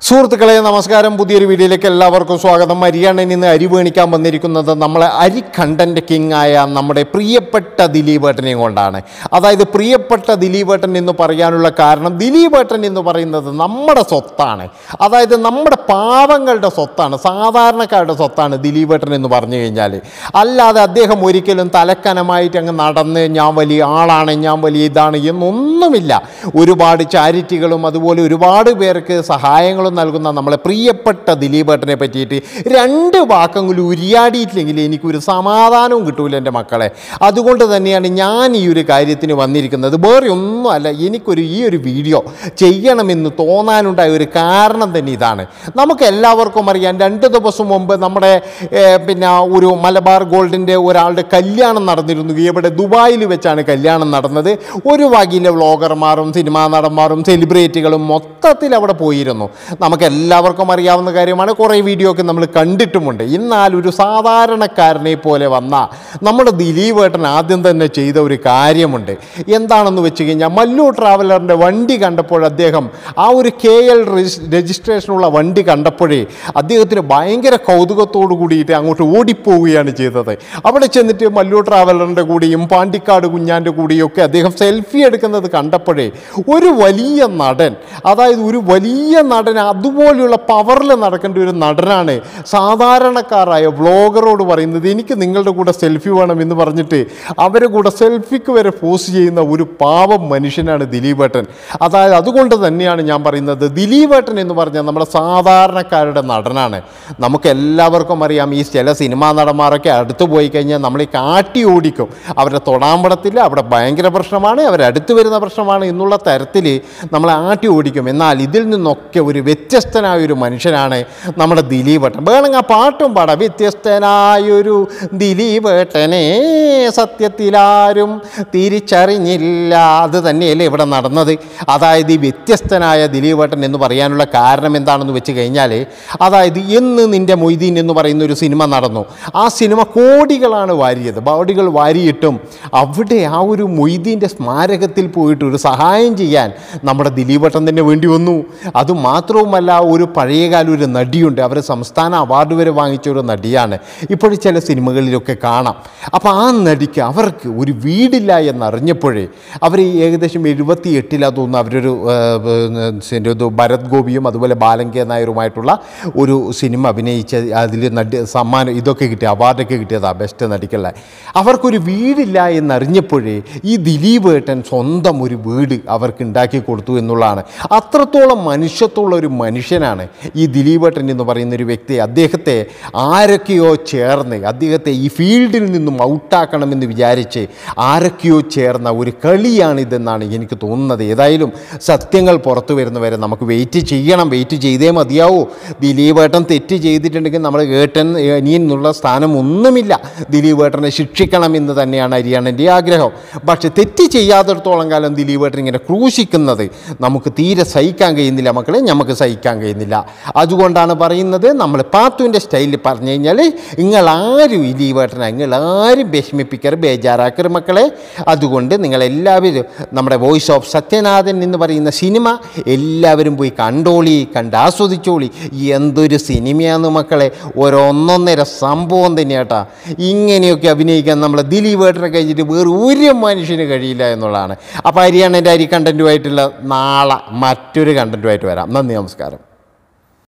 സുഹൃത്തുക്കളെ നമസ്കാരം പുതിയൊരു വീഡിയോയിലേക്ക് എല്ലാവർക്കും സ്വാഗതം അരിയാണൻ ഇന്ന് അരി വേണിക്കാൻ വന്നിരിക്കുന്നത് നമ്മളെ അരി കണ്ടന്റ് കിങ് ആയ നമ്മുടെ പ്രിയപ്പെട്ട ദിലീപേട്ടനെയും കൊണ്ടാണ് അതായത് പ്രിയപ്പെട്ട ദിലീപേട്ടൻ എന്ന് പറയാനുള്ള കാരണം ദിലീപേട്ടൻ എന്ന് പറയുന്നത് നമ്മുടെ സ്വത്താണ് അതായത് നമ്മുടെ പാവങ്ങളുടെ സ്വത്താണ് സാധാരണക്കാരുടെ സ്വത്താണ് ദിലീപേട്ടൻ എന്ന് പറഞ്ഞു കഴിഞ്ഞാൽ അല്ലാതെ അദ്ദേഹം ഒരിക്കലും തലക്കനമായിട്ട് അങ്ങ് നടന്ന് ഞാൻ വലിയ ആളാണ് ഞാൻ വലിയ ഇതാണ് എന്നൊന്നുമില്ല ഒരുപാട് ചാരിറ്റികളും അതുപോലെ ഒരുപാട് പേർക്ക് സഹായങ്ങളും നൽകുന്ന നമ്മളെ പ്രിയപ്പെട്ട ദിലീപേട്ടനെ പറ്റിയിട്ട് രണ്ട് വാക്കെങ്കിലും ഉരിയാടിയിട്ടില്ലെങ്കിൽ എനിക്കൊരു സമാധാനവും കിട്ടൂല എൻ്റെ മക്കളെ അതുകൊണ്ട് തന്നെയാണ് ഞാൻ ഈ ഒരു കാര്യത്തിന് വന്നിരിക്കുന്നത് വേറെ ഒന്നുമല്ല എനിക്കൊരു ഈ ഒരു വീഡിയോ ചെയ്യണമെന്ന് തോന്നാനുണ്ടായ ഒരു കാരണം തന്നെ ഇതാണ് നമുക്ക് എല്ലാവർക്കും അറിയാം രണ്ട് ദിവസം മുമ്പ് നമ്മുടെ ഏർ, പിന്നെ ഒരു മലബാർ ഗോൾഡിൻ്റെ ഒരാളുടെ കല്യാണം നടന്നിരുന്നു ഇവിടെ ദുബായിൽ വെച്ചാണ് കല്യാണം നടന്നത് ഒരു വകയിലെ വ്ളോഗർമാരും സിനിമാ നടന്മാരും സെലിബ്രിറ്റികളും മൊത്തത്തിൽ അവിടെ പോയിരുന്നു നമുക്ക് എല്ലാവർക്കും അറിയാവുന്ന കാര്യമാണ് കുറേ വീഡിയോ ഒക്കെ നമ്മൾ കണ്ടിട്ടുമുണ്ട് എന്നാൽ ഒരു സാധാരണക്കാരനെ പോലെ വന്ന നമ്മുടെ ദിലീപേട്ടൻ ആദ്യം തന്നെ ചെയ്ത ഒരു കാര്യമുണ്ട് എന്താണെന്ന് വെച്ച് കഴിഞ്ഞാൽ മല്ലു ട്രാവലറിൻ്റെ വണ്ടി കണ്ടപ്പോൾ അദ്ദേഹം ആ ഒരു കെ എൽ രജിസ്ട്രേഷനുള്ള വണ്ടി കണ്ടപ്പോഴേ അദ്ദേഹത്തിന് ഭയങ്കര കൗതുകത്തോടു കൂടിയിട്ട് അങ്ങോട്ട് ഓടിപ്പോവുകയാണ് ചെയ്തത് അവിടെ ചെന്നിട്ട് മല്ലു ട്രാവലറിൻ്റെ കൂടെയും പാണ്ടിക്കാട് കുഞ്ഞാൻ്റെ കൂടെയും ഒക്കെ അദ്ദേഹം സെൽഫി എടുക്കുന്നത് കണ്ടപ്പോഴേ ഒരു വലിയ നടൻ അതായത് ഒരു വലിയ നടൻ അതുപോലെയുള്ള പവറിൽ നടക്കേണ്ട ഒരു നടനാണ് സാധാരണക്കാരായ വ്ളോഗറോട് പറയുന്നത് എനിക്ക് നിങ്ങളുടെ കൂടെ സെൽഫി വേണം എന്ന് പറഞ്ഞിട്ട് അവരെ കൂടെ സെൽഫിക്ക് വരെ പോസ്റ്റ് ചെയ്യുന്ന ഒരു പാവം മനുഷ്യനാണ് ദിലീപേട്ടൻ അതായത് അതുകൊണ്ട് തന്നെയാണ് ഞാൻ പറയുന്നത് ദിലീപേട്ടൻ എന്ന് പറഞ്ഞാൽ നമ്മുടെ സാധാരണക്കാരുടെ നടനാണ് നമുക്ക് എല്ലാവർക്കും അറിയാം ഈ ചില സിനിമാ നടന്മാരൊക്കെ അടുത്ത് പോയി കഴിഞ്ഞാൽ നമ്മളെ കാട്ടി ഓടിക്കും അവരെ തൊടാൻ പടത്തില്ല അവിടെ ഭയങ്കര പ്രശ്നമാണ് അവരടുത്ത് വരുന്ന പ്രശ്നമാണ് എന്നുള്ള തരത്തിൽ നമ്മളെ ആട്ടി ഓടിക്കും എന്നാൽ ഇതിൽ നിന്നൊക്കെ ഒരു വ്യത്യസ്തനായ ഒരു മനുഷ്യനാണ് നമ്മുടെ ദിലീപേട്ടൻ വേണമെങ്കിൽ ആ പാട്ടും പാടാം വ്യത്യസ്തനായൊരു ദിലീപേട്ടനെ സത്യത്തിലാരും തിരിച്ചറിഞ്ഞില്ല അത് തന്നെയല്ലേ ഇവിടെ നടന്നത് അതായത് ഈ വ്യത്യസ്തനായ ദിലീപേട്ടൻ എന്ന് പറയാനുള്ള കാരണം എന്താണെന്ന് വെച്ച് കഴിഞ്ഞാൽ അതായത് എന്ന് നിൻ്റെ മൊയ്തീൻ എന്ന് പറയുന്ന ഒരു സിനിമ നടന്നു ആ സിനിമ കോടികളാണ് വാരിയത് കോടികൾ വാരിയിട്ടും അവിടെ ആ ഒരു മൊയ്തീൻ്റെ സ്മാരകത്തിൽ പോയിട്ട് ഒരു സഹായം ചെയ്യാൻ നമ്മുടെ ദിലീപേട്ടൻ തന്നെ വേണ്ടി വന്നു അതുമാത്രവുമല്ല ഒരു പഴയകാല ഒരു നടിയുണ്ട് അവർ സംസ്ഥാന അവാർഡ് വരെ വാങ്ങിച്ച ഒരു നടിയാണ് ഇപ്പോഴും ചില സിനിമകളിലൊക്കെ കാണാം അപ്പോൾ ആ നടിക്ക് അവർക്ക് ഒരു വീടില്ല എന്നറിഞ്ഞപ്പോഴേ അവർ ഏകദേശം എഴുപത്തി എട്ടിലാ തോന്നുന്നു അവരൊരു ആ, പിന്നെ ഇത് ഭരത് ഗോപിയും അതുപോലെ ബാലങ്കെ നായരുമായിട്ടുള്ള ഒരു സിനിമ അഭിനയിച്ച അതിൽ നടി സമ്മാനം ഇതൊക്കെ കിട്ടി അവാർഡൊക്കെ കിട്ടിയതാണ് ബെസ്റ്റ് നടിക്കുള്ള അവർക്കൊരു വീടില്ല എന്നറിഞ്ഞപ്പോഴേ ഈ ദിലീപ് ഏട്ടൻ സ്വന്തം ഒരു വീട് അവർക്ക് ഉണ്ടാക്കി കൊടുത്തു എന്നുള്ളതാണ് അത്രത്തോളം മനുഷ്യത്വമുള്ള ഒരു മനുഷ്യനാണ് ഈ ദിലീപ് ഏട്ടൻ എന്ന് പറയുന്ന ഒരു വ്യക്തി അദ്ദേഹത്തെ ആരൊക്കെയോ ചേർന്ന് അദ്ദേഹത്തെ ഈ ഫീൽഡിൽ നിന്നും ഔട്ടാക്കണമെന്ന് വിചാരിച്ച് ആരൊക്കെയോ ചേർന്ന ഒരു കളിയാണിതെന്നാണ് എനിക്ക് തോന്നുന്നത് ഏതായാലും സത്യങ്ങൾ പുറത്തു വരുന്നവരെ നമുക്ക് വെയിറ്റ് ചെയ്യണം വെയിറ്റ് ചെയ്തേ മതിയാവൂ ദിലീപേട്ടൻ തെറ്റ് ചെയ്തിട്ടുണ്ടെങ്കിൽ നമ്മൾ ഏട്ടൻ ഇനി എന്നുള്ള സ്ഥാനം ഒന്നുമില്ല ദിലീപേട്ടനെ ശിക്ഷിക്കണം എന്ന് തന്നെയാണ് ഹരിയാണൻ്റെ ആഗ്രഹം പക്ഷെ തെറ്റ് ചെയ്യാത്തിടത്തോളം കാലം ദിലീപേട്ടൻ ഇങ്ങനെ ക്രൂശിക്കുന്നത് നമുക്ക് തീരെ സഹിക്കാൻ കഴിയുന്നില്ല മക്കളെ നമുക്ക് സഹിക്കാൻ കഴിയുന്നില്ല അതുകൊണ്ടാണ് പറയുന്നത് നമ്മൾ പാത്തുവിൻ്റെ സ്റ്റൈലിൽ പറഞ്ഞു കഴിഞ്ഞാൽ നിങ്ങൾ ആരും ഈ ലീവേട്ടനെ നിങ്ങൾ ആരും വിഷമിപ്പിക്കരുത് ബേജാറാക്കരുത് മക്കളെ അതുകൊണ്ട് നിങ്ങളെല്ലാവരും നമ്മുടെ വോയിസ് ഓഫ് സത്യനാഥൻ എന്ന് പറയുന്ന സിനിമ എല്ലാവരും പോയി കണ്ടോളി കണ്ട് ആസ്വദിച്ചോളി എന്തൊരു സിനിമയാന്ന് മക്കളെ ഒരൊന്നൊന്നര സംഭവം തന്നെയാട്ടാ ഇങ്ങനെയൊക്കെ അഭിനയിക്കാൻ നമ്മളെ ദിലീപേട്ടനെ കഴിഞ്ഞിട്ട് വേറെ ഒരു മനുഷ്യന് കഴിയില്ല എന്നുള്ളതാണ് അപ്പോൾ ഹരിയാണൻ്റെ അരി കണ്ടൻറ്റുമായിട്ടുള്ള നാളെ മറ്റൊരു കണ്ടൻറ്റുമായിട്ട് വരാം നന്ദി നമസ്കാരം